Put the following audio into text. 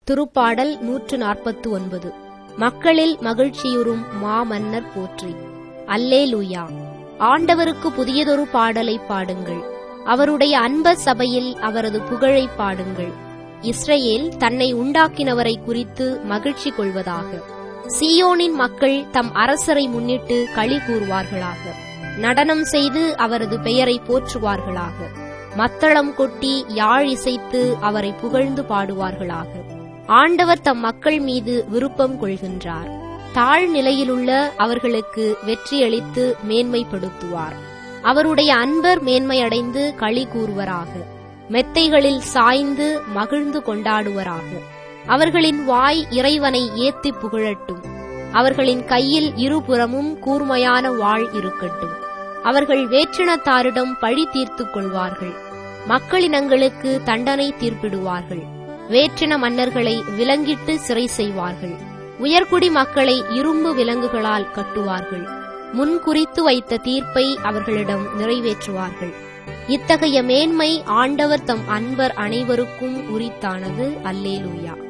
திருப்பாடல் நூற்று நாற்பத்து ஒன்பது மக்களில் மகிழ்ச்சியுறும் மாமன்னர் போற்றி அல்லேலூயா ஆண்டவருக்கு புதியதொரு பாடலை பாடுங்கள் அவருடைய அன்பர் சபையில் அவரது புகழை பாடுங்கள் இஸ்ரவேல் தன்னை உண்டாக்கினவரை குறித்து மகிழ்ச்சி கொள்வதாக சீயோனின் மக்கள் தம் அரசரை முன்னிட்டு களி கூறுவார்களாக நடனம் செய்து அவரது பெயரை போற்றுவார்களாக மத்தளம் கொட்டி யாழ் இசைத்து அவரை புகழ்ந்து பாடுவார்களாக ஆண்டவர் தம் மக்கள் மீது விருப்பம் கொள்கின்றார் தாழ் நிலையிலுள்ள அவர்களுக்கு வெற்றியளித்து மேன்மைப்படுத்துவார் அவருடைய அன்பர் மேன்மையடைந்து களி கூறுவராக மெத்தைகளில் சாய்ந்து மகிழ்ந்து கொண்டாடுவராக அவர்களின் வாய் இறைவனை ஏத்தி புகழட்டும் அவர்களின் கையில் இருபுறமும் கூர்மையான வாழ் இருக்கட்டும் அவர்கள் வேற்றினத்தாரிடம் பழி தீர்த்துக் கொள்வார்கள் மக்களினங்களுக்கு தண்டனை தீர்ப்பிடுவார்கள் வேற்றின மன்னர்களை விலங்கிட்டு சிறை செய்வார்கள் உயர்குடி மக்களை இரும்பு விலங்குகளால் கட்டுவார்கள் முன்குறித்து வைத்த தீர்ப்பை அவர்களிடம் நிறைவேற்றுவார்கள் இத்தகைய மேன்மை ஆண்டவர் தம் அன்பர் அனைவருக்கும் உரித்தானது அல்லேலூயா